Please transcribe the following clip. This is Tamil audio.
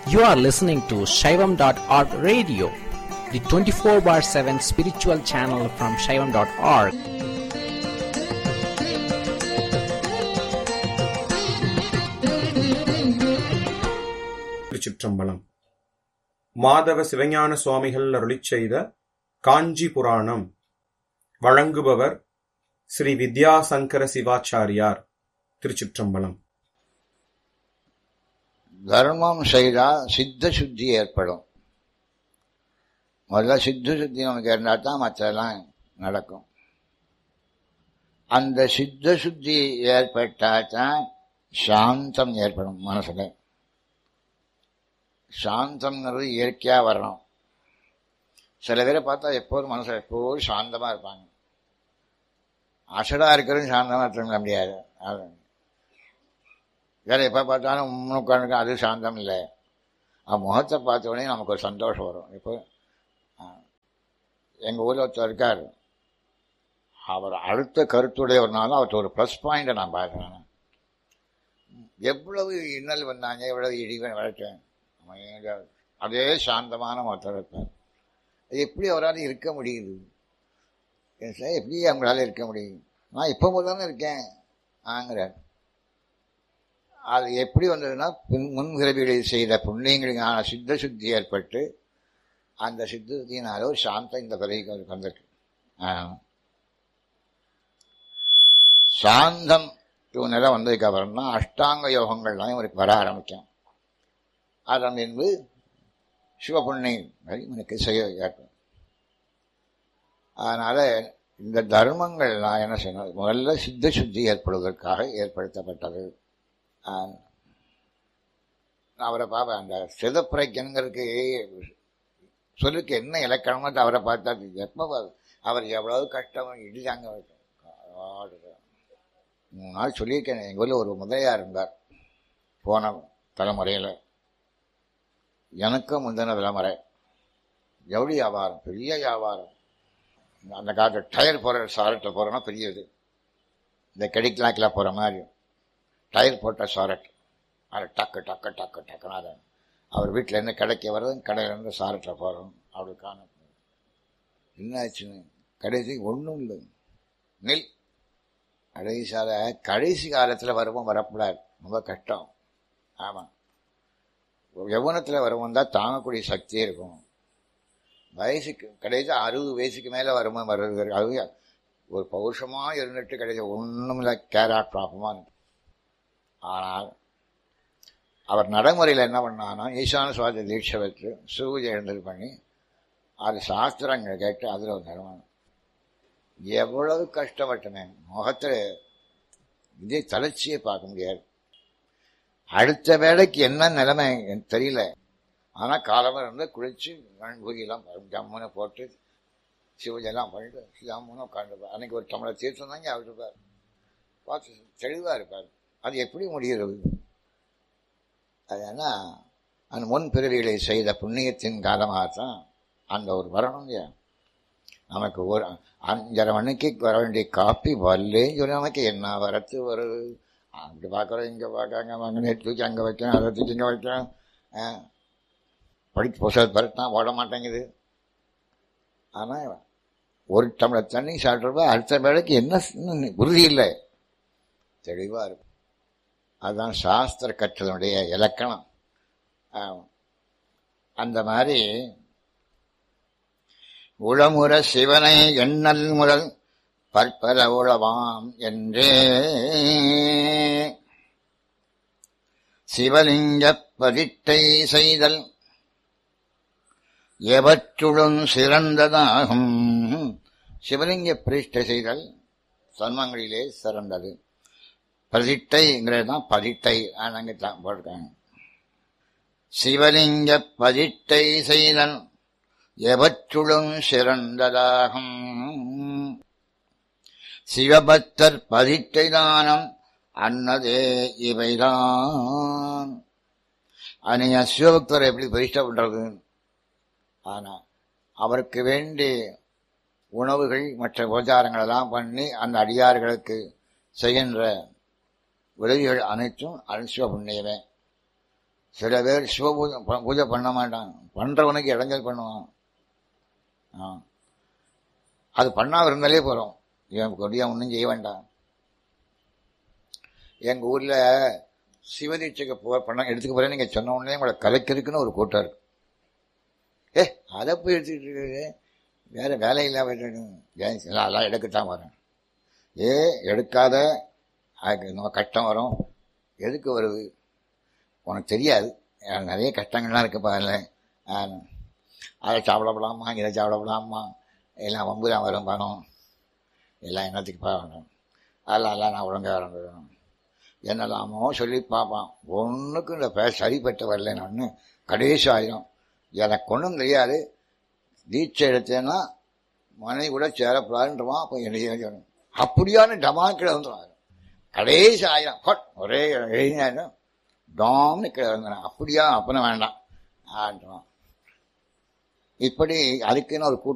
You are listening to Shaivam.org radio, the 24 bar 7 spiritual channel from Shaivam.org. திருச்சிற்றம்பலம் மாதவ சிவஞான சுவாமிகள் அருளிச் செய்த காஞ்சி புராணம் வழங்குபவர் ஸ்ரீ வித்யாசங்கர சிவாச்சாரியார் திருச்சிற்றம்பலம் தர்மம் செய்தால் சித்த சுத்தி ஏற்படும் முதல்ல சித்த சுத்தி நமக்கு இருந்தால் தான் மற்றெல்லாம் நடக்கும் அந்த சித்த சுத்தி ஏற்பட்டால் தான் சாந்தம் ஏற்படும் மனசுல சாந்தம்ங்கிறது இயற்கையாக வரணும் சில பேரை பார்த்தா எப்போதும் மனசில் எப்போதும் சாந்தமாக இருப்பாங்க அசடாக இருக்கிறதும் சாந்தமாக இருக்க முடியாது அது வேற எப்போ பார்த்தாலும் உம்முன்னு உட்காந்துருக்க அது சாந்தம் இல்லை அவன் முகத்தை பார்த்த உடனே நமக்கு ஒரு சந்தோஷம் வரும் இப்போ எங்கள் ஊரில் ஒருத்தர் இருக்கார் அவர் அடுத்த கருத்துடையவர்னாலும் அவர்கிட்ட ஒரு ப்ளஸ் பாயிண்ட்டை நான் பார்க்குறேன் எவ்வளவு இன்னல் வந்தாங்க எவ்வளவு இடிவன் வளர்த்தேன் அதே சாந்தமான ஒருத்தர் இருப்பார் எப்படி அவரால் இருக்க முடியுது சார் எப்படி அவங்களால இருக்க முடியும் நான் இப்போ முதல்ல இருக்கேன் ஆங்கிறார் அது எப்படி வந்ததுன்னா முன்பிறவிகளில் செய்த புண்ணியங்களுக்கான சித்த சுத்தி ஏற்பட்டு அந்த சித்த சுத்தியினால ஒரு சாந்தம் இந்த பிறவிக்கு அவருக்கு வந்திருக்கு சாந்தம் நிலை வந்ததுக்கு அப்புறம் தான் அஷ்டாங்க யோகங்கள்லாம் இவருக்கு வர ஆரம்பிக்கும் அதன் பின்பு சிவபுண்ணியம் இவனுக்கு செய்ய ஏற்படும் அதனால இந்த தர்மங்கள்லாம் என்ன செய்யணும் முதல்ல சித்த சுத்தி ஏற்படுவதற்காக ஏற்படுத்தப்பட்டது அவரை பார்ப்பேன் அந்த சிதப்பிரைக்கனுங்கிறதுக்கு சொல்லுக்கு என்ன இலக்கணமோ அவரை பார்த்தா எப்போ அவர் எவ்வளவு கஷ்டம் இடிதாங்க மூணு நாள் சொல்லியிருக்கேன் எங்கள் ஊரில் ஒரு முதலியா இருந்தார் போன தலைமுறையில் எனக்கும் முந்தின தலைமுறை எவ்வளோ வியாபாரம் பெரிய வியாபாரம் அந்த காலத்தில் டயர் போகிற சாரட்டில் போகிறோன்னா பெரிய இது இந்த கடிக்கலாக்கில் போகிற மாதிரி டயர் போட்ட சாரட் அதை டக்கு டக்கு டக்கு டக்குன்னு அதை அவர் வீட்டில் என்ன கடைக்கு வர்றது கடையிலேருந்து சாரட்டில் போகிறோம் அவளுக்கான என்ன ஆச்சுன்னு கடைசி ஒன்றும் இல்லை நெல் கடைசியால கடைசி காலத்தில் வருவோம் வரக்கூடாது ரொம்ப கஷ்டம் ஆமாம் யவனத்தில் வருவோம் தான் தாங்கக்கூடிய சக்தி இருக்கும் வயசுக்கு கடைசி அறுபது வயசுக்கு மேலே வரும்போது வர்றது அது ஒரு பௌருஷமாக இருந்துட்டு கடைசி ஒன்றும் இல்லை கேராட் ப்ராப்ளமாக ஆனால் அவர் நடைமுறையில் என்ன பண்ணான்னா ஈசான சுவாதி தீட்சை வச்சு சூரிய எழுந்தல் பண்ணி அது சாஸ்திரங்கள் கேட்டு அதில் ஒரு நிறுவனம் எவ்வளவு கஷ்டப்பட்டனே முகத்தில் இதே தளர்ச்சியை பார்க்க முடியாது அடுத்த வேலைக்கு என்ன நிலைமை எனக்கு தெரியல ஆனால் காலமாக இருந்து குளிச்சு மண்புரியெல்லாம் ஜம்முன்னு போட்டு சிவஜெல்லாம் பண்ணிட்டு ஜம்முன்னு உட்காந்துருப்பார் அன்னைக்கு ஒரு தமிழர் தீர்த்தம் தாங்க அவர் இருப்பார் பார்த்து தெளிவாக இருப்பார் அது எப்படி முடிகிறது அது என்ன அந்த முன் பிறவிகளை செய்த புண்ணியத்தின் காரணமாகத்தான் அந்த ஒரு வரணும் இல்லையா நமக்கு ஒரு அஞ்சரை மணிக்கு வர வேண்டிய காப்பி வரலேன்னு சொல்லி நமக்கு என்ன வரத்து வருது அப்படி பார்க்குறோம் இங்கே பார்க்காங்க வாங்க தூக்கி அங்கே வைக்கிறேன் அதை தூக்கி இங்கே வைக்கிறேன் படித்து புத்தகத்தை பரட்டினா ஓட மாட்டேங்குது ஆனால் ஒரு டம்ளர் தண்ணி சாப்பிட்றப்ப அடுத்த வேலைக்கு என்ன உறுதி இல்லை தெளிவாக இருக்கும் அதுதான் சாஸ்திர கற்றலுடைய இலக்கணம் அந்த மாதிரி உளமுற சிவனை எண்ணல் முதல் பற்பல உளவாம் என்றே சிவலிங்க பதிட்டை செய்தல் எவற்றுடன் சிறந்ததாகும் சிவலிங்க பிரதிஷ்டை செய்தல் சன்மங்களிலே சிறந்தது பதிட்டைங்கிறது தான் பதிட்டை அங்கே தான் போட்டிருக்காங்க சிவலிங்க பதிட்டை செய்தல் எவற்றுடன் சிறந்ததாகும் சிவபக்தர் பதிட்டை தானம் அன்னதே இவைதான் அன்னைய சிவபக்தர் எப்படி பிரதிஷ்டை பண்றது ஆனா அவருக்கு வேண்டி உணவுகள் மற்ற உபச்சாரங்கள் எல்லாம் பண்ணி அந்த அடியார்களுக்கு செய்கின்ற உதவிகள் அனைத்தும் அரிசிவ புண்ணியமே சில பேர் சிவ பூஜை ப- பூஜை பண்ண மாட்டான் பண்றவனுக்கு இடைஞ்சல் பண்ணுவான் ஆ. அது பண்ணாம இருந்தாலே போறோம் இவன் கொடியா ஒன்றும் செய்ய வேண்டாம் எங்க ஊர்ல சிவதீட்சைக்கு போ பண்ண எடுத்துக்க போறேன் நீங்க சொன்ன உடனே உங்களை கலைக்கிறதுக்குன்னு ஒரு கூட்டம் இருக்கு ஏ அதை போய் எடுத்துக்கிட்டு இருக்குது வேற வேலை இல்லாம இருக்கு. ஏன் எல்லாம் எல்லாம் எடுக்கத்தான் வரேன் ஏ எடுக்காத அதுக்கு இன்னும் கஷ்டம் வரும் எதுக்கு வருது உனக்கு தெரியாது எனக்கு நிறைய கஷ்டங்கள்லாம் இருக்கு பாருல அதை சாப்பிடப்படாமா இதை சாப்பிடப்படாமா எல்லாம் வம்பு தான் வரும் பணம் எல்லாம் என்னத்துக்கு பார்க்கணும் அதெல்லாம் எல்லாம் நான் ஒழுங்காக வரணும் என்னெல்லாமோ சொல்லி பார்ப்பான் ஒன்றுக்கும் இந்த பே சரிப்பட்டு வரல நான் கடைசி ஆயிரும் எனக்கு ஒன்றும் தெரியாது தீட்சை எடுத்தேன்னா மனைவி கூட சேரப்படாதுன்றவான் அப்போ என்ன செய்யணும் அப்படியான டமாக்கில் வந்துடும் கடைசி ஆயிரம் ஹட் ஒரே எழுதினாலும் டாம்னு கீழே வந்துடும் அப்படியா அப்பனை வேண்டாம் ஆன்றான் இப்படி அதுக்குன்னு ஒரு கூட்டம்